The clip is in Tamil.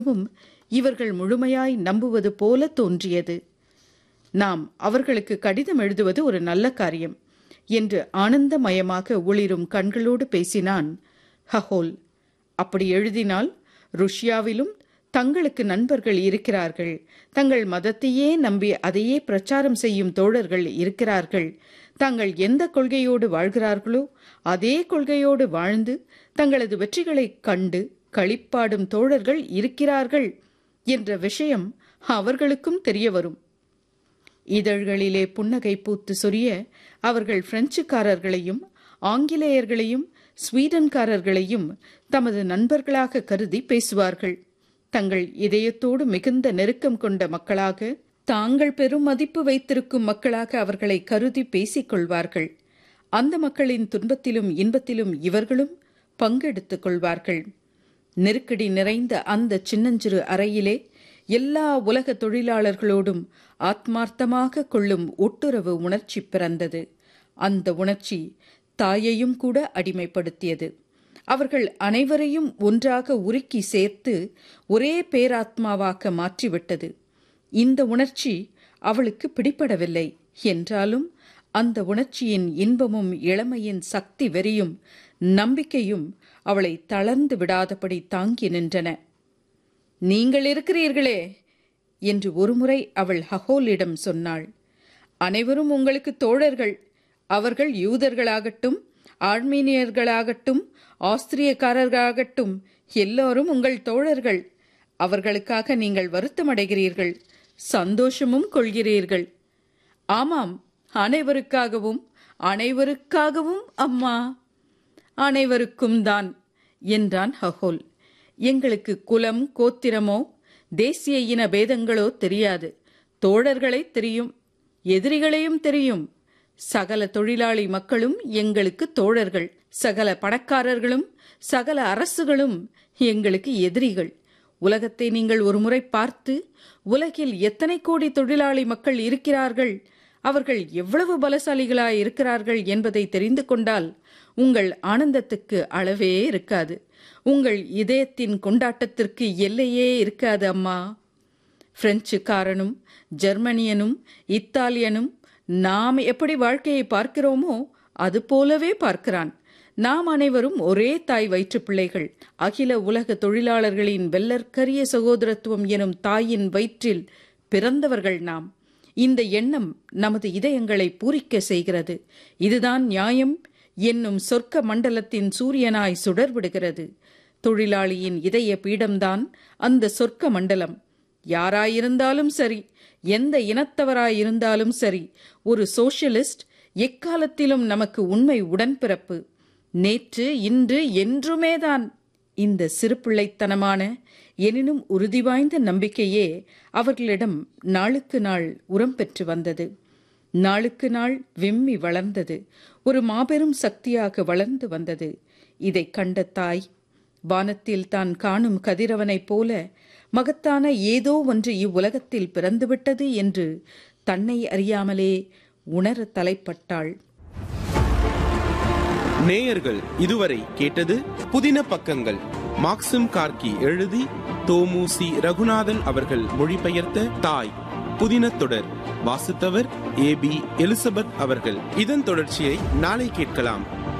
வும் இவர்கள் முழுமையாய் நம்புவது போல தோன்றியது நாம் அவர்களுக்கு கடிதம் எழுதுவது ஒரு நல்ல காரியம் என்று ஆனந்தமயமாக ஒளிரும் கண்களோடு பேசினான் ஹஹோல் அப்படி எழுதினால் ருஷ்யாவிலும் தங்களுக்கு நண்பர்கள் இருக்கிறார்கள் தங்கள் மதத்தையே நம்பி அதையே பிரச்சாரம் செய்யும் தோழர்கள் இருக்கிறார்கள் தாங்கள் எந்த கொள்கையோடு வாழ்கிறார்களோ அதே கொள்கையோடு வாழ்ந்து தங்களது வெற்றிகளைக் கண்டு களிப்பாடும் தோழர்கள் இருக்கிறார்கள் என்ற விஷயம் அவர்களுக்கும் தெரிய வரும் இதழ்களிலே புன்னகை பூத்து சொரிய அவர்கள் பிரெஞ்சுக்காரர்களையும் ஆங்கிலேயர்களையும் ஸ்வீடன்காரர்களையும் தமது நண்பர்களாக கருதி பேசுவார்கள் தங்கள் இதயத்தோடு மிகுந்த நெருக்கம் கொண்ட மக்களாக தாங்கள் பெரும் மதிப்பு வைத்திருக்கும் மக்களாக அவர்களை கருதி பேசிக் கொள்வார்கள் அந்த மக்களின் துன்பத்திலும் இன்பத்திலும் இவர்களும் பங்கெடுத்துக் கொள்வார்கள் நெருக்கடி நிறைந்த அந்த சின்னஞ்சிறு அறையிலே எல்லா உலக தொழிலாளர்களோடும் ஆத்மார்த்தமாக கொள்ளும் ஒட்டுறவு உணர்ச்சி பிறந்தது அந்த உணர்ச்சி தாயையும் கூட அடிமைப்படுத்தியது அவர்கள் அனைவரையும் ஒன்றாக உருக்கி சேர்த்து ஒரே பேராத்மாவாக்க மாற்றிவிட்டது இந்த உணர்ச்சி அவளுக்கு பிடிபடவில்லை என்றாலும் அந்த உணர்ச்சியின் இன்பமும் இளமையின் சக்தி வெறியும் நம்பிக்கையும் அவளை தளர்ந்து விடாதபடி தாங்கி நின்றன நீங்கள் இருக்கிறீர்களே என்று ஒருமுறை அவள் ஹஹோலிடம் சொன்னாள் அனைவரும் உங்களுக்கு தோழர்கள் அவர்கள் யூதர்களாகட்டும் ஆர்மீனியர்களாகட்டும் ஆஸ்திரியக்காரர்களாகட்டும் எல்லோரும் உங்கள் தோழர்கள் அவர்களுக்காக நீங்கள் வருத்தமடைகிறீர்கள் சந்தோஷமும் கொள்கிறீர்கள் ஆமாம் அனைவருக்காகவும் அனைவருக்காகவும் அம்மா அனைவருக்கும் தான் என்றான் ஹஹோல் எங்களுக்கு குலம் கோத்திரமோ தேசிய இன பேதங்களோ தெரியாது தோழர்களை தெரியும் எதிரிகளையும் தெரியும் சகல தொழிலாளி மக்களும் எங்களுக்கு தோழர்கள் சகல பணக்காரர்களும் சகல அரசுகளும் எங்களுக்கு எதிரிகள் உலகத்தை நீங்கள் ஒருமுறை பார்த்து உலகில் எத்தனை கோடி தொழிலாளி மக்கள் இருக்கிறார்கள் அவர்கள் எவ்வளவு பலசாலிகளாய் இருக்கிறார்கள் என்பதை தெரிந்து கொண்டால் உங்கள் ஆனந்தத்துக்கு அளவே இருக்காது உங்கள் இதயத்தின் கொண்டாட்டத்திற்கு எல்லையே இருக்காது அம்மா பிரெஞ்சுக்காரனும் ஜெர்மனியனும் இத்தாலியனும் நாம் எப்படி வாழ்க்கையை பார்க்கிறோமோ அது போலவே பார்க்கிறான் நாம் அனைவரும் ஒரே தாய் வயிற்று பிள்ளைகள் அகில உலக தொழிலாளர்களின் வெள்ளற்கரிய சகோதரத்துவம் எனும் தாயின் வயிற்றில் பிறந்தவர்கள் நாம் இந்த எண்ணம் நமது இதயங்களை பூரிக்க செய்கிறது இதுதான் நியாயம் என்னும் சொர்க்க மண்டலத்தின் சூரியனாய் சுடர்விடுகிறது தொழிலாளியின் இதய பீடம்தான் அந்த சொர்க்க மண்டலம் யாராயிருந்தாலும் சரி எந்த இனத்தவராயிருந்தாலும் சரி ஒரு சோசியலிஸ்ட் எக்காலத்திலும் நமக்கு உண்மை உடன்பிறப்பு நேற்று இன்று என்றுமேதான் இந்த சிறுபிள்ளைத்தனமான எனினும் உறுதி வாய்ந்த நம்பிக்கையே அவர்களிடம் நாளுக்கு நாள் உரம் பெற்று வந்தது நாளுக்கு நாள் விம்மி வளர்ந்தது ஒரு மாபெரும் சக்தியாக வளர்ந்து வந்தது இதை கண்ட தாய் வானத்தில் தான் காணும் கதிரவனைப் போல மகத்தான ஏதோ ஒன்று இவ்வுலகத்தில் பிறந்துவிட்டது என்று தன்னை அறியாமலே உணர தலைப்பட்டாள் நேயர்கள் இதுவரை கேட்டது புதின பக்கங்கள் மாக்சிம் கார்கி எழுதி தோமுசி ரகுநாதன் அவர்கள் மொழிபெயர்த்த தாய் புதின தொடர் வாசித்தவர் ஏ பி எலிசபெத் அவர்கள் இதன் தொடர்ச்சியை நாளை கேட்கலாம்